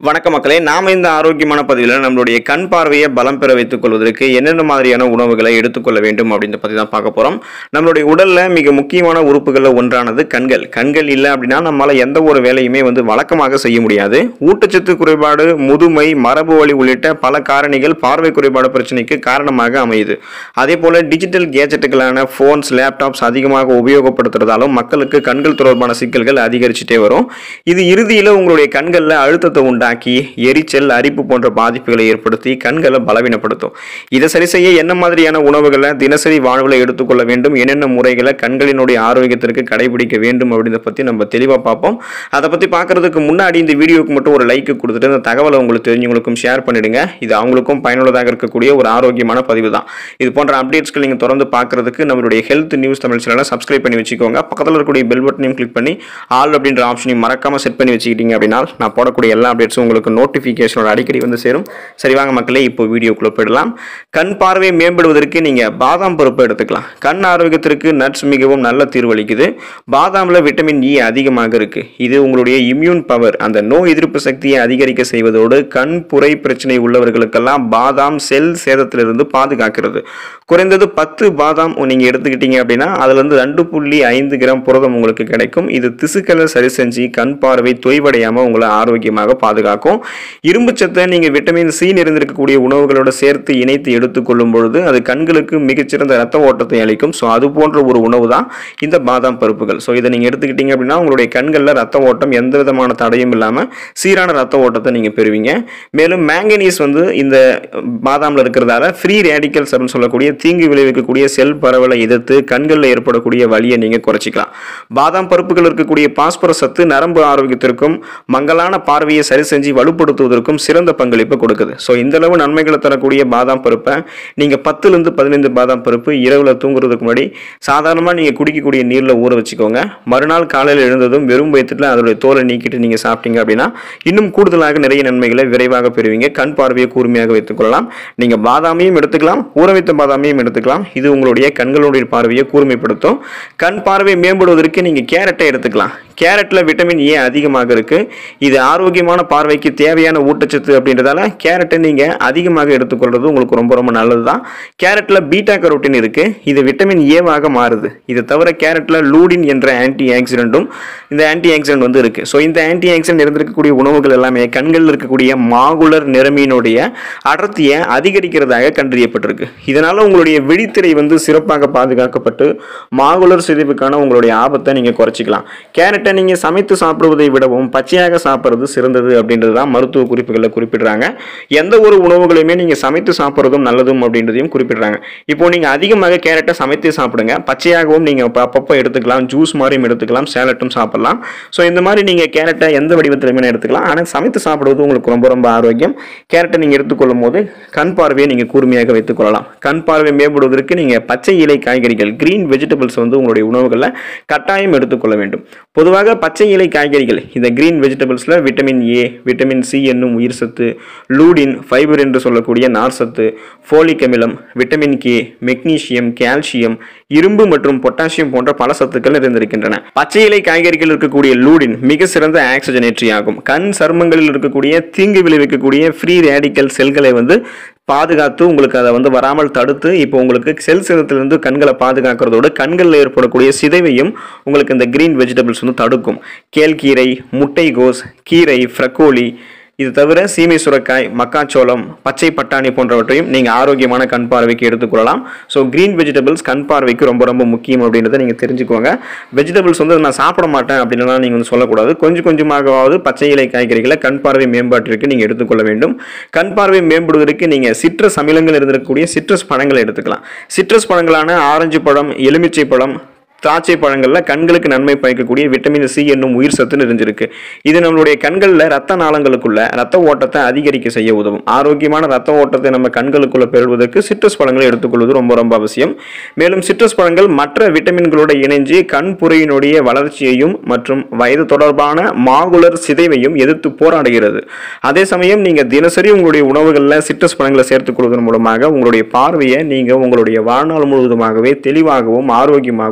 வணக்க மக்களே நாம இந்த ஆரோக்கியமான பதிவில் நம்மளுடைய கண் பார்வையை பலம் பெற வைத்துக் கொள்வதற்கு என்னென்ன மாதிரியான உணவுகளை எடுத்துக்கொள்ள வேண்டும் அப்படின்ற பற்றி தான் பார்க்க போகிறோம் நம்மளுடைய உடல்ல மிக முக்கியமான உறுப்புகளில் ஒன்றானது கண்கள் கண்கள் இல்லை அப்படின்னா நம்மளால எந்த ஒரு வேலையுமே வந்து வழக்கமாக செய்ய முடியாது ஊட்டச்சத்து குறைபாடு முதுமை மரபு வழி உள்ளிட்ட பல காரணிகள் பார்வை குறைபாடு பிரச்சனைக்கு காரணமாக அமையுது அதே போல டிஜிட்டல் கேஜெட்டுகளான ஃபோன்ஸ் லேப்டாப்ஸ் அதிகமாக உபயோகப்படுத்துறதாலும் மக்களுக்கு கண்கள் தொடர்பான சிக்கல்கள் அதிகரிச்சுட்டே வரும் இது இறுதியில் உங்களுடைய கண்களில் அழுத்தத்தை உண்டாக்கி எரிச்சல் அரிப்பு போன்ற பாதிப்புகளை ஏற்படுத்தி கண்களை பலவீனப்படுத்தும் இதை சரி செய்ய என்ன மாதிரியான உணவுகளை தினசரி வாழ்வில் எடுத்துக்கொள்ள வேண்டும் என்னென்ன முறைகளை கண்களினுடைய ஆரோக்கியத்திற்கு கடைபிடிக்க வேண்டும் அப்படின்றத பற்றி நம்ம தெளிவாக பார்ப்போம் அதை பற்றி பார்க்கறதுக்கு முன்னாடி இந்த வீடியோவுக்கு மட்டும் ஒரு லைக் கொடுத்துட்டு இந்த தகவலை உங்களுக்கு தெரிஞ்சவங்களுக்கும் ஷேர் பண்ணிடுங்க இது அவங்களுக்கும் பயனுள்ளதாக இருக்கக்கூடிய ஒரு ஆரோக்கியமான பதிவு தான் இது போன்ற அப்டேட்ஸ்கள் நீங்கள் தொடர்ந்து பார்க்கறதுக்கு நம்மளுடைய ஹெல்த் நியூஸ் தமிழ் சேனலை சப்ஸ்கிரைப் பண்ணி வச்சுக்கோங்க பக்கத்தில் இருக்கக்கூடிய பெல் பட்டனையும் கிளிக் பண்ணி ஆல் அப்படின்ற ஆப்ஷனையும் மறக்காம செட் பண்ணி வச்சுக்கிட்டீங்க அப்படின்னா நான் போடக்கூடிய எல்லா அப்டேட்ஸும் உங்களுக்கு நோட்டிஃபிகேஷனோட அடிக்கடி வந்து சேரும் சரி வாங்க மக்களே இப்போ வீடியோக்குள்ள போயிடலாம் கண் பார்வை மேம்படுவதற்கு நீங்கள் பாதாம் பருப்பு எடுத்துக்கலாம் கண் ஆரோக்கியத்திற்கு நட்ஸ் மிகவும் நல்ல தீர்வளிக்குது பாதாமில் விட்டமின் இ அதிகமாக இருக்கு இது உங்களுடைய இம்யூன் பவர் அந்த நோய் எதிர்ப்பு சக்தியை அதிகரிக்க செய்வதோடு கண் புரை பிரச்சனை உள்ளவர்களுக்கெல்லாம் பாதாம் செல் சேதத்திலிருந்து பாதுகாக்கிறது குறைந்தது பத்து பாதாம் நீங்கள் எடுத்துக்கிட்டீங்க அப்படின்னா அதுலேருந்து ரெண்டு புள்ளி ஐந்து கிராம் புரதம் உங்களுக்கு கிடைக்கும் இது திசுக்களை சரி செஞ்சு கண் பார்வை தொய்வடையாமல் உங்களை ஆரோக்கியமாக பாதுகாக்கும் இரும்பு சத்தை நீங்கள் விட்டமின் சி நிறைந்திருக்கக்கூடிய உணவுகளோட சேர்த்து இணைத்து எடுத்துக்கொள்ளும் பொழுது அது கண்களுக்கு மிகச்சிறந்த ரத்த ஓட்டத்தை அளிக்கும் ஸோ அது போன்ற ஒரு உணவு தான் இந்த பாதாம் பருப்புகள் ஸோ இதை நீங்கள் எடுத்துக்கிட்டீங்க அப்படின்னா உங்களுடைய கண்களில் ரத்த ஓட்டம் எந்த விதமான தடையும் இல்லாமல் சீரான ரத்த ஓட்டத்தை நீங்கள் பெறுவீங்க மேலும் மேங்கனீஸ் வந்து இந்த பாதாமில் இருக்கிறதால ஃப்ரீ ரேடிக்கல்ஸ் அப்படின்னு சொல்லக்கூடிய தீங்கு விளைவிக்கக்கூடிய செல் பரவலை எதிர்த்து கண்களில் ஏற்படக்கூடிய வலியை நீங்கள் குறைச்சிக்கலாம் பாதாம் பருப்புகள் இருக்கக்கூடிய பாஸ்பரஸ் சத்து நரம்பு ஆரோக்கியத்திற்கும் மங்கலான பார்வையை சரி செஞ்சு வலுப்படுத்துவதற்கும் சிறந்த பங்களிப்பு கொடுக்குது ஸோ இந்த அளவு நன்மைகளை தரக்கூடிய பாதாம் பருப்பை நீங்கள் பத்துலேருந்து பதினைந்து பாதாம் பருப்பு இரவில் தூங்குறதுக்கு முன்னாடி சாதாரணமாக நீங்கள் குடிக்கக்கூடிய நீரில் ஊற வச்சுக்கோங்க மறுநாள் காலையில் எழுந்ததும் வெறும் வயிற்றுல அதோடைய தோலை நீக்கிட்டு நீங்கள் சாப்பிட்டீங்க அப்படின்னா இன்னும் கூடுதலாக நிறைய நன்மைகளை விரைவாக பெறுவீங்க கண் பார்வையை கூர்மையாக வைத்துக் கொள்ளலாம் நீங்கள் பாதாமையும் எடுத்துக்கலாம் ஊற வைத்த பாதாமையும் எடுத்துக்கலாம் இது உங்களுடைய கண்களுடைய பார்வையை கூர்மைப்படுத்தும் கண் பார்வை மேம்படுவதற்கு நீங்கள் கேரட்டை எடுத்துக்கலாம் கேரட்டில் விட்டமின் ஏ அதிகமாக இருக்குது இது ஆரோக்கியமான பார்வைக்கு தேவையான ஊட்டச்சத்து அப்படின்றதால கேரட்டை நீங்கள் அதிகமாக எடுத்துக்கொள்வது உங்களுக்கு ரொம்ப ரொம்ப நல்லது தான் கேரட்டில் பீட்டா கரோட்டின் இருக்குது இது விட்டமின் ஏவாக மாறுது இது தவிர கேரட்டில் லூடின் என்ற ஆன்டி ஆக்சிடென்ட்டும் இந்த ஆன்டி ஆக்சிடென்ட் வந்து இருக்குது ஸோ இந்த ஆன்டி ஆக்சிடென்ட் இருந்திருக்கக்கூடிய உணவுகள் எல்லாமே கண்களில் இருக்கக்கூடிய மாகுலர் நிறமியினுடைய அடர்த்தியை அதிகரிக்கிறதாக கண்டறியப்பட்டிருக்கு இதனால் உங்களுடைய விழித்திரை வந்து சிறப்பாக பாதுகாக்கப்பட்டு மாகுலர் சிதைவுக்கான உங்களுடைய ஆபத்தை நீங்கள் குறைச்சிக்கலாம் கேரட்டை நீங்கள் சமைத்து சாப்பிடுவதை விடவும் பச்சையாக சாப்பிட்றது சிறந்தது அப்படின்றது தான் மருத்துவ குறிப்புகளில் குறிப்பிடுறாங்க எந்த ஒரு உணவுகளையுமே நீங்கள் சமைத்து சாப்பிட்றதும் நல்லதும் அப்படின்றதையும் குறிப்பிடுறாங்க இப்போ நீங்கள் அதிகமாக கேரட்டை சமைத்து சாப்பிடுங்க பச்சையாகவும் நீங்கள் அப்பப்போ எடுத்துக்கலாம் ஜூஸ் மாதிரியும் எடுத்துக்கலாம் சேலட்டும் சாப்பிடலாம் ஸோ இந்த மாதிரி நீங்கள் கேரட்டை எந்த வடிவத்திலுமே எடுத்துக்கலாம் ஆனால் சமைத்து சாப்பிடுவது உங்களுக்கு ரொம்ப ரொம்ப ஆரோக்கியம் கேரட்டை நீங்கள் எடுத்துக்கொள்ளும் போது கண் பார்வையை நீங்கள் கூர்மையாக வைத்துக் கொள்ளலாம் கண் பார்வை மேம்படுவதற்கு நீங்கள் பச்சை இலை காய்கறிகள் கிரீன் வெஜிடபிள்ஸ் வந்து உங்களுடைய உணவுகளில் கட்டாயம் எடுத்துக்கொள்ள வேண்டும் பொதுவாக பச்சை இலை காய்கறிகள் இந்த கிரீன் வெஜிடபிள்ஸில் விட்டமின் ஏ விட்டமின் சி என்னும் உயிர் சத்து லூடின் ஃபைபர் என்று சொல்லக்கூடிய நார் சத்து ஃபோலிக் அமிலம் விட்டமின் கே மெக்னீசியம் கால்சியம் இரும்பு மற்றும் பொட்டாசியம் போன்ற பல சத்துக்கள் நிறைந்திருக்கின்றன பச்சை இலை காய்கறிகள் இருக்கக்கூடிய லூடின் மிக சிறந்த ஆக்சிஜனேற்றி ஆகும் கண் சருமங்களில் இருக்கக்கூடிய தீங்கு விளைவிக்கக்கூடிய ஃப்ரீ ரேடிக்கல் செல்களை வந்து பாதுகாத்து உங்களுக்கு அதை வந்து வராமல் தடுத்து இப்போ உங்களுக்கு செல் சேதத்திலிருந்து கண்களை பாதுகாக்கிறதோடு கண்களில் ஏற்படக்கூடிய சிதைவையும் உங்களுக்கு இந்த கிரீன் வெஜிடபிள்ஸ் வந்து தடுக்கும் கேழ்கீரை முட்டைகோஸ் கீரை ஃப்ரக்கோலி இது தவிர சீமை சுரக்காய் மக்காச்சோளம் பச்சை பட்டாணி போன்றவற்றையும் நீங்கள் ஆரோக்கியமான கண் பார்வைக்கு எடுத்துக்கொள்ளலாம் ஸோ க்ரீன் வெஜிடபிள்ஸ் கண் பார்வைக்கு ரொம்ப ரொம்ப முக்கியம் அப்படின்றத நீங்கள் தெரிஞ்சுக்கோங்க வெஜிடபிள்ஸ் வந்து நான் சாப்பிட மாட்டேன் அப்படின்லாம் நீங்கள் வந்து சொல்லக்கூடாது கொஞ்சம் கொஞ்சமாகவாவது பச்சை இலை காய்கறிகளை கண் பார்வை மேம்பாட்டிற்கு நீங்கள் எடுத்துக்கொள்ள வேண்டும் கண் பார்வை மேம்படுவதற்கு நீங்கள் சிட்ரஸ் அமிலங்கள் இருந்திருக்கக்கூடிய சிட்ரஸ் பழங்களை எடுத்துக்கலாம் சிட்ரஸ் பழங்களான ஆரஞ்சு பழம் எலுமிச்சை பழம் திராட்சை பழங்களில் கண்களுக்கு நன்மை பயக்கக்கூடிய விட்டமின் சி என்னும் உயிர் சத்து நிறைஞ்சிருக்கு இது நம்மளுடைய கண்களில் ரத்த நாளங்களுக்குள்ள ரத்த ஓட்டத்தை அதிகரிக்க செய்ய உதவும் ஆரோக்கியமான ரத்த ஓட்டத்தை நம்ம கண்களுக்குள்ள பெறுவதற்கு சிட்ரஸ் பழங்களை எடுத்துக்கொள்வது ரொம்ப ரொம்ப அவசியம் மேலும் சிட்ரஸ் பழங்கள் மற்ற விட்டமின்களோடு இணைஞ்சு கண் புரையினுடைய வளர்ச்சியையும் மற்றும் வயது தொடர்பான மாகுலர் சிதைவையும் எதிர்த்து போராடுகிறது அதே சமயம் நீங்கள் தினசரி உங்களுடைய உணவுகளில் சிட்ரஸ் பழங்களை சேர்த்துக் கொள்வதன் மூலமாக உங்களுடைய பார்வையை நீங்கள் உங்களுடைய வாழ்நாள் முழுவதுமாகவே தெளிவாகவும் ஆரோக்கியமாகவும் வைத்திருக்க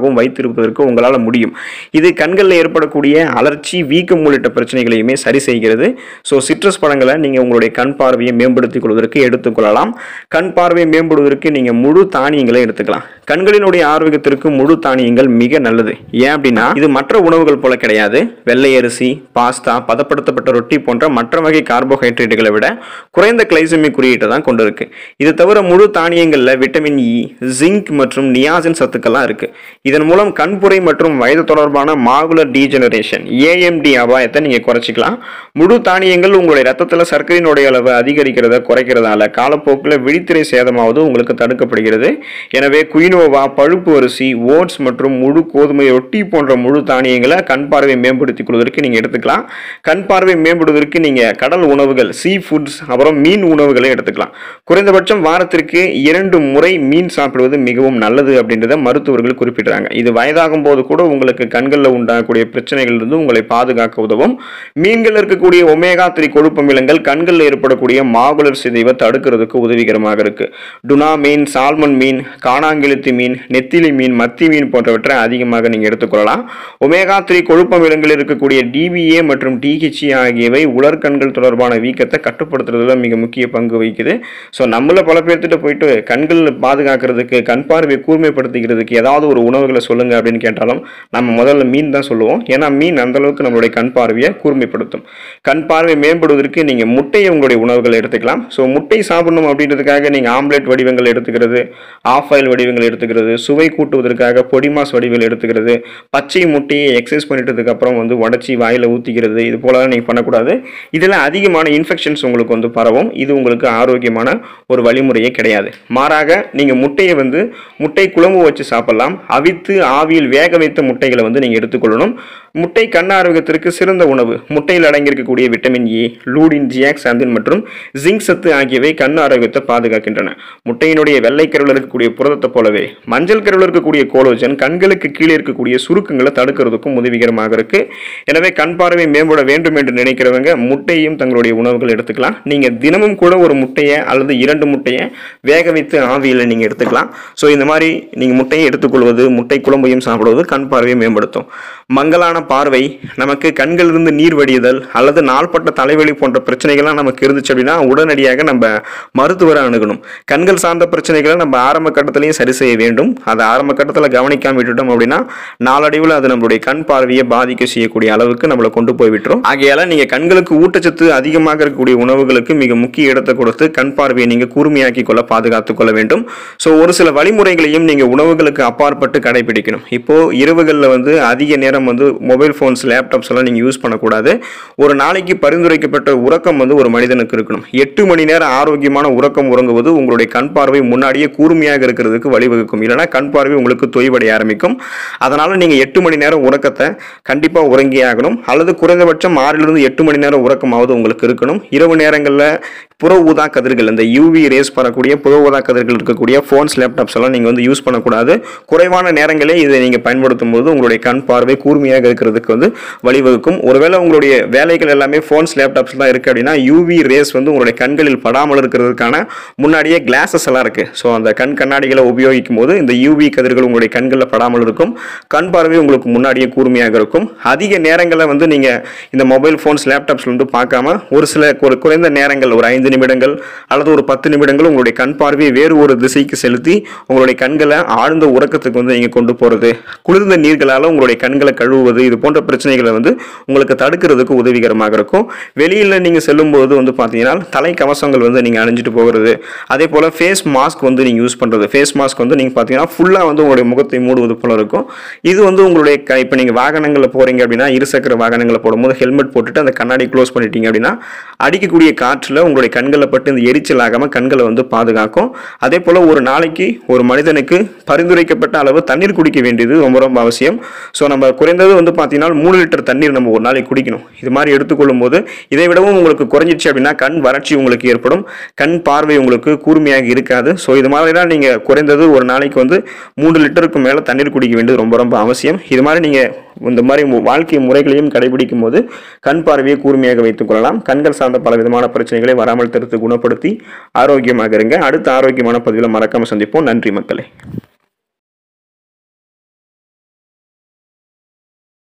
வைத்திருப்பதற்கு உங்களால் முடியும் இது கண்களில் ஏற்படக்கூடிய அலர்ச்சி வீக்கம் உள்ளிட்ட பிரச்சனைகளையுமே சரி செய்கிறது ஸோ சிட்ரஸ் பழங்களை நீங்கள் உங்களுடைய கண் பார்வையை மேம்படுத்திக் கொள்வதற்கு எடுத்துக்கொள்ளலாம் கண் பார்வையை மேம்படுவதற்கு நீங்கள் முழு தானியங்களை எடுத்துக்கலாம் கண்களினுடைய ஆரோக்கியத்திற்கு முழு தானியங்கள் மிக நல்லது ஏன் அப்படின்னா இது மற்ற உணவுகள் போல கிடையாது வெள்ளை அரிசி பாஸ்தா பதப்படுத்தப்பட்ட ரொட்டி போன்ற மற்ற வகை கார்போஹைட்ரேட்டுகளை விட குறைந்த கிளைசமிக் குறியீட்டை தான் கொண்டு இருக்கு இது தவிர முழு தானியங்களில் விட்டமின் இ ஜிங்க் மற்றும் நியாசின் சத்துக்கள்லாம் இருக்கு இதன் மூலம் கண்புரை மற்றும் வயது தொடர்பான மாகுலர் டீஜெனரேஷன் ஏஎம்டி அபாயத்தை நீங்க குறைச்சிக்கலாம் முழு தானியங்கள் உங்களுடைய ரத்தத்தில் சர்க்கரையினுடைய அளவு அதிகரிக்கிறத குறைக்கிறதால காலப்போக்கில் விழித்திரை சேதமாவது உங்களுக்கு தடுக்கப்படுகிறது எனவே குயினோவா பழுப்பு அரிசி ஓட்ஸ் மற்றும் முழு கோதுமை ரொட்டி போன்ற முழு தானியங்களை கண் பார்வை மேம்படுத்திக் கொள்வதற்கு நீங்க எடுத்துக்கலாம் கண் பார்வை மேம்படுவதற்கு நீங்க கடல் உணவுகள் சீ ஃபுட்ஸ் அப்புறம் மீன் உணவுகளை எடுத்துக்கலாம் குறைந்தபட்சம் வாரத்திற்கு இரண்டு முறை மீன் சாப்பிடுவது மிகவும் நல்லது அப்படின்றத மருத்துவர்கள் குறிப்பிடுறாங்க இது வயதாகும் போது கூட உங்களுக்கு கண்களில் உண்டாகக்கூடிய பிரச்சனைகள் இருந்து உங்களை பாதுகாக்க உதவும் மீன்கள் இருக்கக்கூடிய ஒமேகா த்ரீ கொழுப்பமிலங்கள் கண்களில் ஏற்படக்கூடிய மாகுலர் சிதைவை தடுக்கிறதுக்கு உதவிகரமாக இருக்கு டுனா மீன் சால்மன் மீன் காணாங்கெழுத்து மீன் நெத்திலி மீன் மத்தி மீன் போன்றவற்றை அதிகமாக நீங்கள் எடுத்துக்கொள்ளலாம் ஒமேகா த்ரீ கொழுப்பமிலங்கள் இருக்கக்கூடிய டிபிஏ மற்றும் டிஹெச்இ ஆகியவை உலர்கண்கள் தொடர்பான வீக்கத்தை கட்டுப்படுத்துறதுல மிக முக்கிய பங்கு வகிக்குது ஸோ நம்மள பல பேர்த்திட்ட போயிட்டு கண்கள் பாதுகாக்கிறதுக்கு கண் பார்வை கூர்மைப்படுத்திக்கிறதுக்கு ஏதாவது ஒரு உணவுகளை சொல்லுங்க அப்படின்னு கேட்டாலும் நம்ம முதல்ல மீன் தான் சொல்லுவோம் ஏன்னா மீன் அந்த அளவுக்கு நம்மளுடைய கண் பார்வையை கூர்மைப்படுத்தும் கண் பார்வை மேம்படுவதற்கு நீங்கள் முட்டையை உங்களுடைய உணவுகளை எடுத்துக்கலாம் ஸோ முட்டை சாப்பிடணும் அப்படின்றதுக்காக நீங்கள் ஆம்லெட் வடிவங்கள் எடுத்துக்கிறது ஆஃப் ஆயில் வடிவங்கள் எடுத்துக்கிறது சுவை கூட்டுவதற்காக பொடிமாஸ் வடிவங்கள் எடுத்துக்கிறது பச்சை முட்டையை எக்ஸசைஸ் பண்ணிட்டதுக்கு அப்புறம் வந்து உடச்சி வாயில் ஊற்றிக்கிறது இது போலலாம் நீங்கள் பண்ணக்கூடாது இதில் அதிகமான இன்ஃபெக்ஷன்ஸ் உங்களுக்கு வந்து பரவும் இது உங்களுக்கு ஆரோக்கியமான ஒரு வழிமுறையே கிடையாது மாறாக நீங்கள் முட்டையை வந்து முட்டை குழம்பு வச்சு சாப்பிடலாம் அவித்து ஆவியில் வேக வைத்த முட்டைகளை வந்து நீங்கள் எடுத்துக்கொள்ளணும் முட்டை கண் ஆரோக்கியத்திற்கு சிறந்த உணவு முட்டையில் அடங்கியிருக்கக்கூடிய விட்டமின் ஏ லூடின் ஜியாக்சாந்தின் மற்றும் ஜிங்க் சத்து ஆகியவை கண் ஆரோக்கியத்தை பாதுகாக்கின்றன முட்டையினுடைய வெள்ளை கருவில் இருக்கக்கூடிய புரதத்தை போலவே மஞ்சள் கருவில் இருக்கக்கூடிய கோலோஜன் கண்களுக்கு கீழே இருக்கக்கூடிய சுருக்கங்களை தடுக்கிறதுக்கும் உதவிகரமாக இருக்கு எனவே கண் பார்வை மேம்பட வேண்டும் என்று நினைக்கிறவங்க முட்டையும் தங்களுடைய உணவுகள் எடுத்துக்கலாம் நீங்க தினமும் கூட ஒரு முட்டையை அல்லது இரண்டு முட்டையை வேக வைத்து ஆவியில் நீங்க எடுத்துக்கலாம் ஸோ இந்த மாதிரி நீங்க முட்டையை எடுத்துக்கொள்வது முட்டை குழம்பையும் சாப்பிடுவது கண் பார்வையை மேம்படுத்தும் மங்கலான பார்வை நமக்கு கண்களிலிருந்து நீர் வடியுதல் அல்லது நாள்பட்ட தலைவலி போன்ற பிரச்சனைகள்லாம் நமக்கு இருந்துச்சு அப்படின்னா உடனடியாக நம்ம மருத்துவரை அணுகணும் கண்கள் சார்ந்த பிரச்சனைகளை நம்ம ஆரம்ப கட்டத்திலையும் சரி செய்ய வேண்டும் அதை ஆரம்ப கட்டத்தில் கவனிக்காம விட்டுட்டோம் அப்படின்னா நாளடைவில் அது நம்மளுடைய கண் பார்வையை பாதிக்க செய்யக்கூடிய அளவுக்கு நம்மளை கொண்டு போய் விட்டுரும் ஆகையால நீங்கள் கண்களுக்கு ஊட்டச்சத்து அதிகமாக இருக்கக்கூடிய உணவுகளுக்கு மிக முக்கிய இடத்தை கொடுத்து கண் பார்வையை நீங்கள் கூர்மையாக்கி கொள்ள பாதுகாத்துக் கொள்ள வேண்டும் ஸோ ஒரு சில வழிமுறைகளையும் நீங்கள் உணவுகளுக்கு அப்பாற்பட்டு கடைபிடிக்கணும் இப்போ இரவுகளில் வந்து அதிக நேரம் வந்து மொபைல் ஃபோன்ஸ் லேப்டாப்ஸ் எல்லாம் நீங்கள் யூஸ் பண்ணக்கூடாது ஒரு நாளைக்கு பரிந்துரைக்கப்பட்ட உறக்கம் வந்து ஒரு மனிதனுக்கு இருக்கணும் எட்டு மணி நேரம் ஆரோக்கியமான உறக்கம் உறங்குவது உங்களுடைய கண் பார்வை முன்னாடியே கூர்மையாக இருக்கிறதுக்கு வழிவகுக்கும் இல்லைன்னா கண் பார்வை உங்களுக்கு தொய்வடைய ஆரம்பிக்கும் அதனால நீங்கள் எட்டு மணி நேரம் உறக்கத்தை கண்டிப்பாக உறங்கியே ஆகணும் அல்லது குறைந்தபட்சம் ஆறிலிருந்து எட்டு மணி நேரம் உறக்கமாவது உங்களுக்கு இருக்கணும் இரவு நேரங்களில் புற ஊதா கதிர்கள் இந்த யூவி ரேஸ் வரக்கூடிய புற ஊதா கதிர்கள் இருக்கக்கூடிய ஃபோன்ஸ் லேப்டாப்ஸ் எல்லாம் நீங்கள் வந்து யூஸ் பண்ணக்கூடாது குறைவான நேரங்களே இதை நீங்கள் பயன்படுத்தும் போது உங்களுடைய கண் பார்வை கூர்மையாக இருக்கிறதுக்கு வந்து வழிவகுக்கும் ஒருவேளை உங்களுடைய வேலைகள் எல்லாமே ஃபோன்ஸ் லேப்டாப்ஸ் தான் இருக்குது அப்படின்னா யூவி ரேஸ் வந்து உங்களுடைய கண்களில் படாமல் இருக்கிறதுக்கான முன்னாடியே கிளாஸஸ் எல்லாம் இருக்குது ஸோ அந்த கண் கண்ணாடிகளை உபயோகிக்கும் போது இந்த யூவி கதிர்கள் உங்களுடைய கண்களில் படாமல் இருக்கும் கண் பார்வை உங்களுக்கு முன்னாடியே கூர்மையாக இருக்கும் அதிக நேரங்களை வந்து நீங்கள் இந்த மொபைல் ஃபோன்ஸ் லேப்டாப்ஸ்ல வந்து பார்க்காம ஒரு சில ஒரு குறைந்த நேரங்கள் ஒரு ஐந்து நிமிடங்கள் அல்லது ஒரு பத்து நிமிடங்கள் உங்களுடைய கண் பார்வையை வேறு ஒரு திசைக்கு செலுத்தி உங்களுடைய கண்களை ஆழ்ந்த உறக்கத்துக்கு வந்து நீங்கள் கொண்டு போகிறது குளிர்ந்த நீர்களால் உங்களுடைய கண்களை கழுவுவது இது போன்ற பிரச்சனைகளை வந்து உங்களுக்கு தடுக்கிறதுக்கு உதவிகரமாக இருக்கும் வெளியில் நீங்கள் செல்லும்போது வந்து பார்த்தீங்கன்னா தலை கவசங்கள் வந்து நீங்கள் அணிஞ்சிட்டு போகிறது அதே போல் ஃபேஸ் மாஸ்க் வந்து நீங்கள் யூஸ் பண்ணுறது ஃபேஸ் மாஸ்க் வந்து நீங்கள் பார்த்தீங்கன்னா ஃபுல்லாக வந்து உங்களுடைய முகத்தை மூடுவது போல இருக்கும் இது வந்து உங்களுடைய க இப்போ நீங்கள் வாகனங்களில் போகிறீங்க அப்படின்னா இருசக்கர வாகனங்களில் போடும்போது ஹெல்மெட் போட்டுட்டு அந்த கண்ணாடி க்ளோஸ் பண்ணிட்டீங்க அப்படின்னா அடிக்கக்கூடிய காற்றில் உங்களுடைய கண்களை பட்டு இந்த எரிச்சல் ஆகாமல் கண்களை வந்து பாதுகாக்கும் அதே போல் ஒரு நாளைக்கு ஒரு மனிதனுக்கு பரிந்துரைக்கப்பட்ட அளவு தண்ணீர் குடிக்க வேண்டியது ரொம்ப ரொம்ப அவசியம் ஸோ நம்ம குறைந்தது வந்து பார்த்தீங்கன்னா மூணு லிட்டர் தண்ணீர் நம்ம ஒரு நாளைக்கு குடிக்கணும் இது மாதிரி எடுத்துக்கொள்ளும் போது இதை விடவும் உங்களுக்கு குறைஞ்சிச்சு அப்படின்னா கண் வறட்சி உங்களுக்கு ஏற்படும் கண் பார்வை உங்களுக்கு கூர்மையாக இருக்காது ஸோ இது மாதிரிலாம் நீங்கள் குறைந்தது ஒரு நாளைக்கு வந்து மூன்று லிட்டருக்கு மேலே தண்ணீர் குடிக்க வேண்டியது ரொம்ப ரொம்ப அவசியம் இது மாதிரி நீங்கள் இந்த மாதிரி மு- வாழ்க்கை முறைகளையும் கடைபிடிக்கும் போது கண் பார்வையை கூர்மையாக வைத்துக் கொள்ளலாம் கண்கள் சார்ந்த பல விதமான பிரச்சனைகளை வராமல் தடுத்து குணப்படுத்தி ஆரோக்கியமாக இருங்க அடுத்த ஆரோக்கியமான பதிவில் மறக்காம சந்திப்போம் நன்றி மக்களே